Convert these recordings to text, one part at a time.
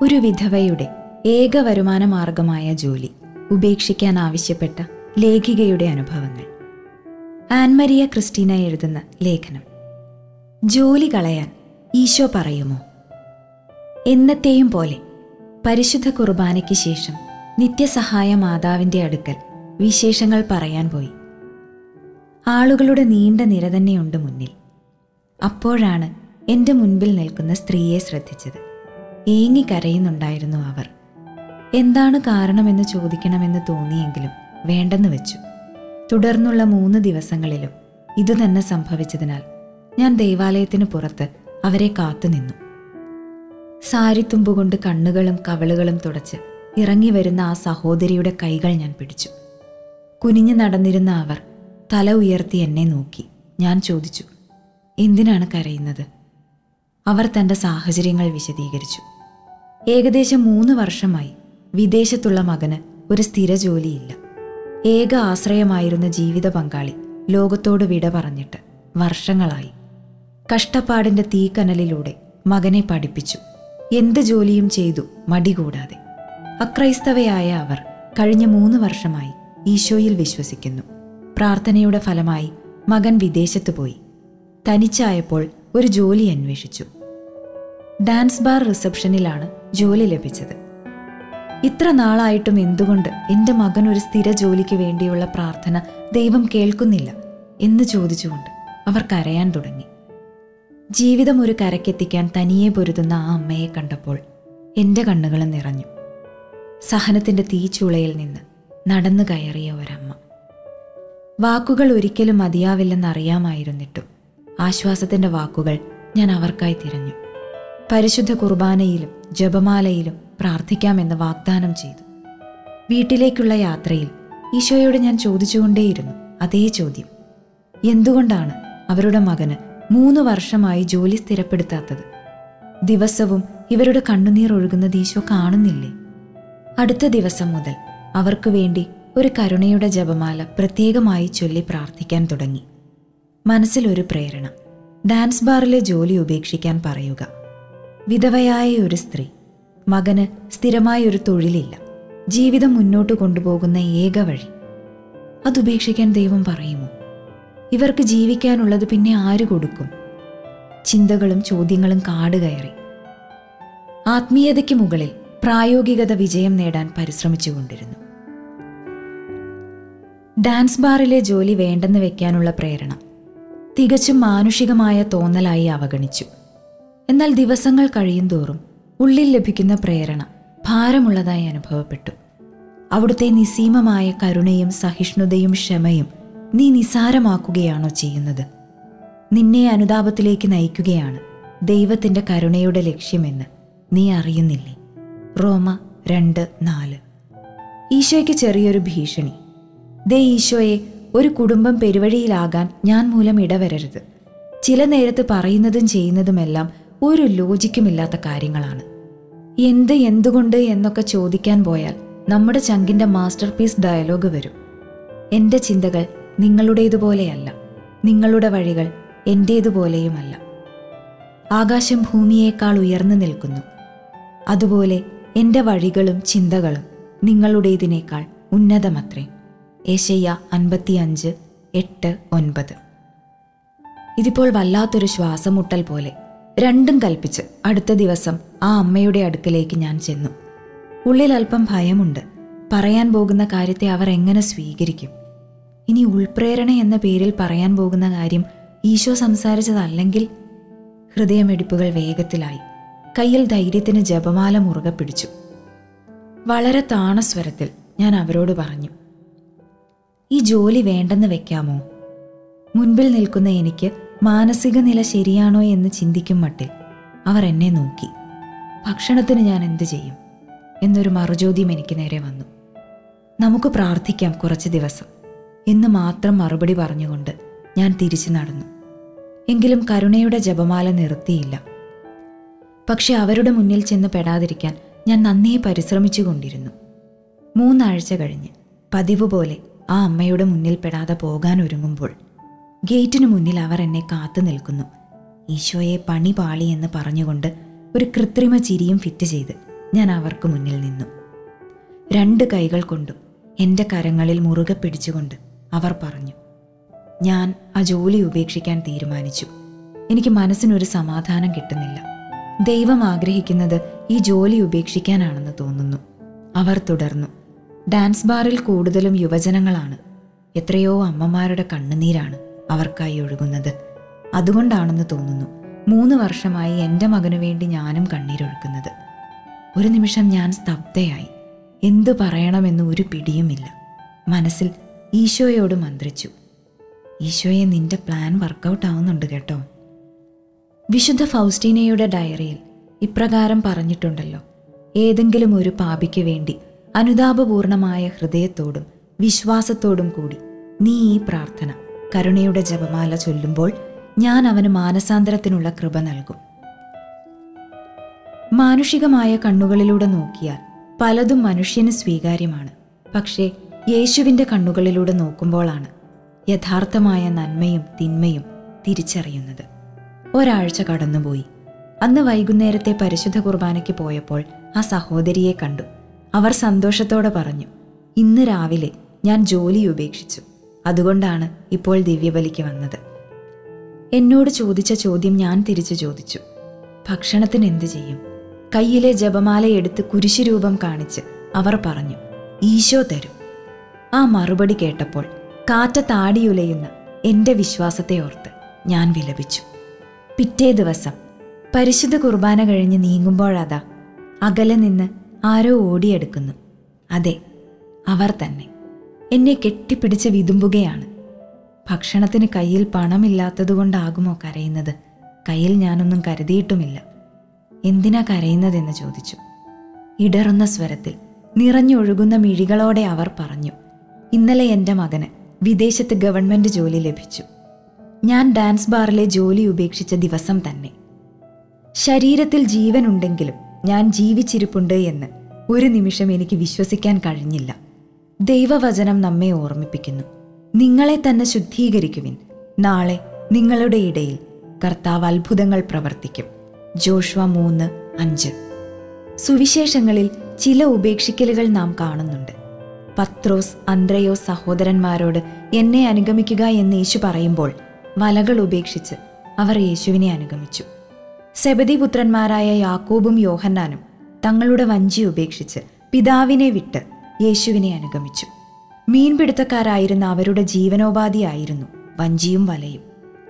ഒരു വിധവയുടെ ഏക വരുമാന മാർഗമായ ജോലി ഉപേക്ഷിക്കാൻ ആവശ്യപ്പെട്ട ലേഖികയുടെ അനുഭവങ്ങൾ ആൻമരിയ ക്രിസ്റ്റീന എഴുതുന്ന ലേഖനം ജോലി കളയാൻ ഈശോ പറയുമോ എന്നത്തെയും പോലെ പരിശുദ്ധ കുർബാനയ്ക്ക് ശേഷം നിത്യസഹായ മാതാവിൻ്റെ അടുക്കൽ വിശേഷങ്ങൾ പറയാൻ പോയി ആളുകളുടെ നീണ്ട നിര തന്നെയുണ്ട് മുന്നിൽ അപ്പോഴാണ് എൻ്റെ മുൻപിൽ നിൽക്കുന്ന സ്ത്രീയെ ശ്രദ്ധിച്ചത് ഏങ്ങി കരയുന്നുണ്ടായിരുന്നു അവർ എന്താണ് കാരണമെന്ന് ചോദിക്കണമെന്ന് തോന്നിയെങ്കിലും വേണ്ടെന്ന് വെച്ചു തുടർന്നുള്ള മൂന്ന് ദിവസങ്ങളിലും ഇതുതന്നെ സംഭവിച്ചതിനാൽ ഞാൻ ദൈവാലയത്തിന് പുറത്ത് അവരെ കാത്തുനിന്നു സാരിത്തുമ്പുകൊണ്ട് കണ്ണുകളും കവളുകളും തുടച്ച് ഇറങ്ങി വരുന്ന ആ സഹോദരിയുടെ കൈകൾ ഞാൻ പിടിച്ചു കുനിഞ്ഞു നടന്നിരുന്ന അവർ തല ഉയർത്തി എന്നെ നോക്കി ഞാൻ ചോദിച്ചു എന്തിനാണ് കരയുന്നത് അവർ തൻ്റെ സാഹചര്യങ്ങൾ വിശദീകരിച്ചു ഏകദേശം മൂന്ന് വർഷമായി വിദേശത്തുള്ള മകന് ഒരു സ്ഥിര ജോലിയില്ല ഏക ആശ്രയമായിരുന്ന ജീവിത പങ്കാളി ലോകത്തോട് വിട പറഞ്ഞിട്ട് വർഷങ്ങളായി കഷ്ടപ്പാടിന്റെ തീക്കനലിലൂടെ മകനെ പഠിപ്പിച്ചു എന്ത് ജോലിയും ചെയ്തു മടികൂടാതെ അക്രൈസ്തവയായ അവർ കഴിഞ്ഞ മൂന്ന് വർഷമായി ഈശോയിൽ വിശ്വസിക്കുന്നു പ്രാർത്ഥനയുടെ ഫലമായി മകൻ വിദേശത്ത് പോയി തനിച്ചായപ്പോൾ ഒരു ജോലി അന്വേഷിച്ചു ഡാൻസ് ബാർ റിസപ്ഷനിലാണ് ജോലി ലഭിച്ചത് ഇത്ര നാളായിട്ടും എന്തുകൊണ്ട് എൻ്റെ മകൻ ഒരു സ്ഥിര ജോലിക്ക് വേണ്ടിയുള്ള പ്രാർത്ഥന ദൈവം കേൾക്കുന്നില്ല എന്ന് ചോദിച്ചുകൊണ്ട് അവർ കരയാൻ തുടങ്ങി ജീവിതം ഒരു കരക്കെത്തിക്കാൻ തനിയെ പൊരുതുന്ന ആ അമ്മയെ കണ്ടപ്പോൾ എൻ്റെ കണ്ണുകളും നിറഞ്ഞു സഹനത്തിൻ്റെ തീച്ചൂളയിൽ നിന്ന് നടന്നു കയറിയ ഒരമ്മ വാക്കുകൾ ഒരിക്കലും മതിയാവില്ലെന്നറിയാമായിരുന്നിട്ടും ആശ്വാസത്തിൻ്റെ വാക്കുകൾ ഞാൻ അവർക്കായി തിരഞ്ഞു പരിശുദ്ധ കുർബാനയിലും ജപമാലയിലും പ്രാർത്ഥിക്കാമെന്ന് വാഗ്ദാനം ചെയ്തു വീട്ടിലേക്കുള്ള യാത്രയിൽ ഈശോയോട് ഞാൻ ചോദിച്ചുകൊണ്ടേയിരുന്നു അതേ ചോദ്യം എന്തുകൊണ്ടാണ് അവരുടെ മകന് മൂന്ന് വർഷമായി ജോലി സ്ഥിരപ്പെടുത്താത്തത് ദിവസവും ഇവരുടെ കണ്ണുനീർ ഒഴുകുന്നത് ഈശോ കാണുന്നില്ലേ അടുത്ത ദിവസം മുതൽ അവർക്ക് വേണ്ടി ഒരു കരുണയുടെ ജപമാല പ്രത്യേകമായി ചൊല്ലി പ്രാർത്ഥിക്കാൻ തുടങ്ങി മനസ്സിലൊരു പ്രേരണ ഡാൻസ് ബാറിലെ ജോലി ഉപേക്ഷിക്കാൻ പറയുക വിധവയായ ഒരു സ്ത്രീ മകന് സ്ഥിരമായ ഒരു തൊഴിലില്ല ജീവിതം മുന്നോട്ട് കൊണ്ടുപോകുന്ന ഏക വഴി അതുപേക്ഷിക്കാൻ ദൈവം പറയുമോ ഇവർക്ക് ജീവിക്കാനുള്ളത് പിന്നെ ആര് കൊടുക്കും ചിന്തകളും ചോദ്യങ്ങളും കാട് കയറി ആത്മീയതയ്ക്ക് മുകളിൽ പ്രായോഗികത വിജയം നേടാൻ പരിശ്രമിച്ചുകൊണ്ടിരുന്നു ഡാൻസ് ബാറിലെ ജോലി വേണ്ടെന്ന് വെക്കാനുള്ള പ്രേരണ തികച്ചും മാനുഷികമായ തോന്നലായി അവഗണിച്ചു എന്നാൽ ദിവസങ്ങൾ കഴിയുന്തോറും ഉള്ളിൽ ലഭിക്കുന്ന പ്രേരണ ഭാരമുള്ളതായി അനുഭവപ്പെട്ടു അവിടുത്തെ നിസീമമായ കരുണയും സഹിഷ്ണുതയും ക്ഷമയും നീ നിസാരമാക്കുകയാണോ ചെയ്യുന്നത് നിന്നെ അനുതാപത്തിലേക്ക് നയിക്കുകയാണ് ദൈവത്തിന്റെ കരുണയുടെ ലക്ഷ്യമെന്ന് നീ അറിയുന്നില്ലേ റോമ രണ്ട് നാല് ഈശോയ്ക്ക് ചെറിയൊരു ഭീഷണി ദേ ഈശോയെ ഒരു കുടുംബം പെരുവഴിയിലാകാൻ ഞാൻ മൂലം ഇടവരരുത് ചില നേരത്ത് പറയുന്നതും ചെയ്യുന്നതുമെല്ലാം ഒരു ലോജിക്കുമില്ലാത്ത കാര്യങ്ങളാണ് എന്ത് എന്തുകൊണ്ട് എന്നൊക്കെ ചോദിക്കാൻ പോയാൽ നമ്മുടെ ചങ്കിന്റെ മാസ്റ്റർ പീസ് ഡയലോഗ് വരും എൻ്റെ ചിന്തകൾ നിങ്ങളുടേതുപോലെയല്ല നിങ്ങളുടെ വഴികൾ എൻ്റേതുപോലെയുമല്ല ആകാശം ഭൂമിയേക്കാൾ ഉയർന്നു നിൽക്കുന്നു അതുപോലെ എൻ്റെ വഴികളും ചിന്തകളും നിങ്ങളുടേതിനേക്കാൾ ഉന്നതമത്രേ ഏശയ്യ അൻപത്തിയഞ്ച് എട്ട് ഒൻപത് ഇതിപ്പോൾ വല്ലാത്തൊരു ശ്വാസമുട്ടൽ പോലെ രണ്ടും കൽപ്പിച്ച് അടുത്ത ദിവസം ആ അമ്മയുടെ അടുക്കലേക്ക് ഞാൻ ചെന്നു ഉള്ളിൽ അല്പം ഭയമുണ്ട് പറയാൻ പോകുന്ന കാര്യത്തെ അവർ എങ്ങനെ സ്വീകരിക്കും ഇനി ഉൾപ്രേരണ എന്ന പേരിൽ പറയാൻ പോകുന്ന കാര്യം ഈശോ സംസാരിച്ചതല്ലെങ്കിൽ ഹൃദയമിടിപ്പുകൾ വേഗത്തിലായി കയ്യിൽ ധൈര്യത്തിന് ജപമാല മുറുകെ പിടിച്ചു വളരെ താണസ്വരത്തിൽ ഞാൻ അവരോട് പറഞ്ഞു ഈ ജോലി വേണ്ടെന്ന് വെക്കാമോ മുൻപിൽ നിൽക്കുന്ന എനിക്ക് മാനസിക നില ശരിയാണോ എന്ന് ചിന്തിക്കും മട്ടിൽ അവർ എന്നെ നോക്കി ഭക്ഷണത്തിന് ഞാൻ എന്തു ചെയ്യും എന്നൊരു മറുചോദ്യം എനിക്ക് നേരെ വന്നു നമുക്ക് പ്രാർത്ഥിക്കാം കുറച്ച് ദിവസം എന്ന് മാത്രം മറുപടി പറഞ്ഞുകൊണ്ട് ഞാൻ തിരിച്ചു നടന്നു എങ്കിലും കരുണയുടെ ജപമാല നിർത്തിയില്ല പക്ഷെ അവരുടെ മുന്നിൽ ചെന്ന് പെടാതിരിക്കാൻ ഞാൻ നന്നേ പരിശ്രമിച്ചുകൊണ്ടിരുന്നു മൂന്നാഴ്ച കഴിഞ്ഞ് പതിവ് പോലെ ആ അമ്മയുടെ മുന്നിൽ പെടാതെ പോകാൻ ഒരുങ്ങുമ്പോൾ ഗേറ്റിനു മുന്നിൽ അവർ എന്നെ കാത്തു നിൽക്കുന്നു ഈശോയെ പണി പാളി എന്ന് പറഞ്ഞുകൊണ്ട് ഒരു കൃത്രിമ ചിരിയും ഫിറ്റ് ചെയ്ത് ഞാൻ അവർക്ക് മുന്നിൽ നിന്നു രണ്ട് കൈകൾ കൊണ്ടും എൻ്റെ കരങ്ങളിൽ മുറുകെ പിടിച്ചുകൊണ്ട് അവർ പറഞ്ഞു ഞാൻ ആ ജോലി ഉപേക്ഷിക്കാൻ തീരുമാനിച്ചു എനിക്ക് മനസ്സിനൊരു സമാധാനം കിട്ടുന്നില്ല ദൈവം ആഗ്രഹിക്കുന്നത് ഈ ജോലി ഉപേക്ഷിക്കാനാണെന്ന് തോന്നുന്നു അവർ തുടർന്നു ഡാൻസ് ബാറിൽ കൂടുതലും യുവജനങ്ങളാണ് എത്രയോ അമ്മമാരുടെ കണ്ണുനീരാണ് അവർക്കായി ഒഴുകുന്നത് അതുകൊണ്ടാണെന്ന് തോന്നുന്നു മൂന്ന് വർഷമായി എൻ്റെ മകനു വേണ്ടി ഞാനും കണ്ണീരൊഴുക്കുന്നത് ഒരു നിമിഷം ഞാൻ സ്തബ്ധയായി എന്തു പറയണമെന്ന് ഒരു പിടിയുമില്ല മനസ്സിൽ ഈശോയോട് മന്ത്രിച്ചു ഈശോയെ നിന്റെ പ്ലാൻ വർക്കൗട്ട് ആവുന്നുണ്ട് കേട്ടോ വിശുദ്ധ ഫൗസ്റ്റീനയുടെ ഡയറിയിൽ ഇപ്രകാരം പറഞ്ഞിട്ടുണ്ടല്ലോ ഏതെങ്കിലും ഒരു പാപിക്ക് വേണ്ടി അനുതാപപൂർണമായ ഹൃദയത്തോടും വിശ്വാസത്തോടും കൂടി നീ ഈ പ്രാർത്ഥന കരുണയുടെ ജപമാല ചൊല്ലുമ്പോൾ ഞാൻ അവന് മാനസാന്തരത്തിനുള്ള കൃപ നൽകും മാനുഷികമായ കണ്ണുകളിലൂടെ നോക്കിയാൽ പലതും മനുഷ്യന് സ്വീകാര്യമാണ് പക്ഷേ യേശുവിൻ്റെ കണ്ണുകളിലൂടെ നോക്കുമ്പോഴാണ് യഥാർത്ഥമായ നന്മയും തിന്മയും തിരിച്ചറിയുന്നത് ഒരാഴ്ച കടന്നുപോയി അന്ന് വൈകുന്നേരത്തെ പരിശുദ്ധ കുർബാനയ്ക്ക് പോയപ്പോൾ ആ സഹോദരിയെ കണ്ടു അവർ സന്തോഷത്തോടെ പറഞ്ഞു ഇന്ന് രാവിലെ ഞാൻ ജോലി ഉപേക്ഷിച്ചു അതുകൊണ്ടാണ് ഇപ്പോൾ ദിവ്യബലിക്ക് വന്നത് എന്നോട് ചോദിച്ച ചോദ്യം ഞാൻ തിരിച്ചു ചോദിച്ചു ഭക്ഷണത്തിന് എന്തു ചെയ്യും കയ്യിലെ ജപമാല എടുത്ത് കുരിശുരൂപം കാണിച്ച് അവർ പറഞ്ഞു ഈശോ തരും ആ മറുപടി കേട്ടപ്പോൾ കാറ്റത്താടിയുലയുന്ന എൻ്റെ വിശ്വാസത്തെ ഓർത്ത് ഞാൻ വിലപിച്ചു പിറ്റേ ദിവസം പരിശുദ്ധ കുർബാന കഴിഞ്ഞ് നീങ്ങുമ്പോഴതാ അകലെ നിന്ന് ആരോ ഓടിയെടുക്കുന്നു അതെ അവർ തന്നെ എന്നെ കെട്ടിപ്പിടിച്ച് വിതുമ്പുകയാണ് ഭക്ഷണത്തിന് കയ്യിൽ പണമില്ലാത്തതുകൊണ്ടാകുമോ കരയുന്നത് കയ്യിൽ ഞാനൊന്നും കരുതിയിട്ടുമില്ല എന്തിനാ കരയുന്നതെന്ന് ചോദിച്ചു ഇടറുന്ന സ്വരത്തിൽ നിറഞ്ഞൊഴുകുന്ന മിഴികളോടെ അവർ പറഞ്ഞു ഇന്നലെ എൻ്റെ മകന് വിദേശത്ത് ഗവൺമെൻറ് ജോലി ലഭിച്ചു ഞാൻ ഡാൻസ് ബാറിലെ ജോലി ഉപേക്ഷിച്ച ദിവസം തന്നെ ശരീരത്തിൽ ജീവനുണ്ടെങ്കിലും ഞാൻ ജീവിച്ചിരിപ്പുണ്ട് എന്ന് ഒരു നിമിഷം എനിക്ക് വിശ്വസിക്കാൻ കഴിഞ്ഞില്ല ദൈവവചനം നമ്മെ ഓർമ്മിപ്പിക്കുന്നു നിങ്ങളെ തന്നെ ശുദ്ധീകരിക്കുവിൻ നാളെ നിങ്ങളുടെ ഇടയിൽ കർത്താവ് അത്ഭുതങ്ങൾ പ്രവർത്തിക്കും ജോഷ്വ മൂന്ന് അഞ്ച് സുവിശേഷങ്ങളിൽ ചില ഉപേക്ഷിക്കലുകൾ നാം കാണുന്നുണ്ട് പത്രോസ് അന്ത്രയോസ് സഹോദരന്മാരോട് എന്നെ അനുഗമിക്കുക എന്ന് യേശു പറയുമ്പോൾ വലകൾ ഉപേക്ഷിച്ച് അവർ യേശുവിനെ അനുഗമിച്ചു സെബദി പുത്രന്മാരായ യാക്കോബും യോഹന്നാനും തങ്ങളുടെ വഞ്ചി ഉപേക്ഷിച്ച് പിതാവിനെ വിട്ട് യേശുവിനെ അനുഗമിച്ചു മീൻപിടുത്തക്കാരായിരുന്ന അവരുടെ ജീവനോപാധിയായിരുന്നു വഞ്ചിയും വലയും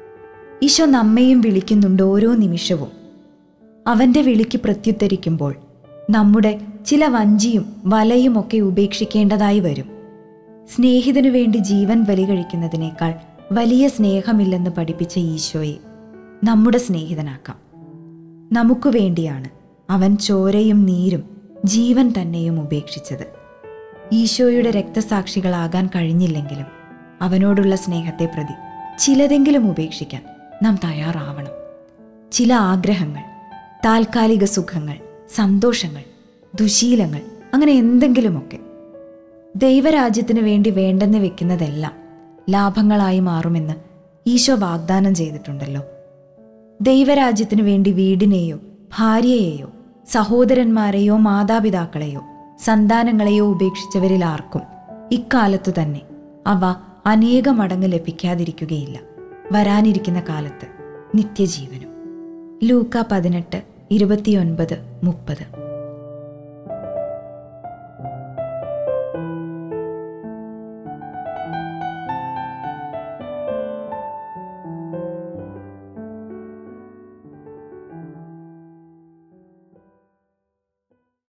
ഈശോ നമ്മെയും വിളിക്കുന്നുണ്ട് ഓരോ നിമിഷവും അവന്റെ വിളിക്ക് പ്രത്യുത്തരിക്കുമ്പോൾ നമ്മുടെ ചില വഞ്ചിയും വലയും ഒക്കെ ഉപേക്ഷിക്കേണ്ടതായി വരും സ്നേഹിതനു വേണ്ടി ജീവൻ ബലി കഴിക്കുന്നതിനേക്കാൾ വലിയ സ്നേഹമില്ലെന്ന് പഠിപ്പിച്ച ഈശോയെ നമ്മുടെ സ്നേഹിതനാക്കാം നമുക്കു വേണ്ടിയാണ് അവൻ ചോരയും നീരും ജീവൻ തന്നെയും ഉപേക്ഷിച്ചത് ഈശോയുടെ രക്തസാക്ഷികളാകാൻ കഴിഞ്ഞില്ലെങ്കിലും അവനോടുള്ള സ്നേഹത്തെ പ്രതി ചിലതെങ്കിലും ഉപേക്ഷിക്കാൻ നാം തയ്യാറാവണം ചില ആഗ്രഹങ്ങൾ താൽക്കാലിക സുഖങ്ങൾ സന്തോഷങ്ങൾ ദുശീലങ്ങൾ അങ്ങനെ എന്തെങ്കിലുമൊക്കെ ദൈവരാജ്യത്തിന് വേണ്ടി വേണ്ടെന്ന് വെക്കുന്നതെല്ലാം ലാഭങ്ങളായി മാറുമെന്ന് ഈശോ വാഗ്ദാനം ചെയ്തിട്ടുണ്ടല്ലോ ദൈവരാജ്യത്തിനു വേണ്ടി വീടിനെയോ ഭാര്യയെയോ സഹോദരന്മാരെയോ മാതാപിതാക്കളെയോ സന്താനങ്ങളെയോ ഉപേക്ഷിച്ചവരിൽ ആർക്കും ഇക്കാലത്തു തന്നെ അവ അനേക മടങ്ങ് ലഭിക്കാതിരിക്കുകയില്ല വരാനിരിക്കുന്ന കാലത്ത് നിത്യജീവനും ലൂക്ക പതിനെട്ട് ഇരുപത്തിയൊൻപത് മുപ്പത്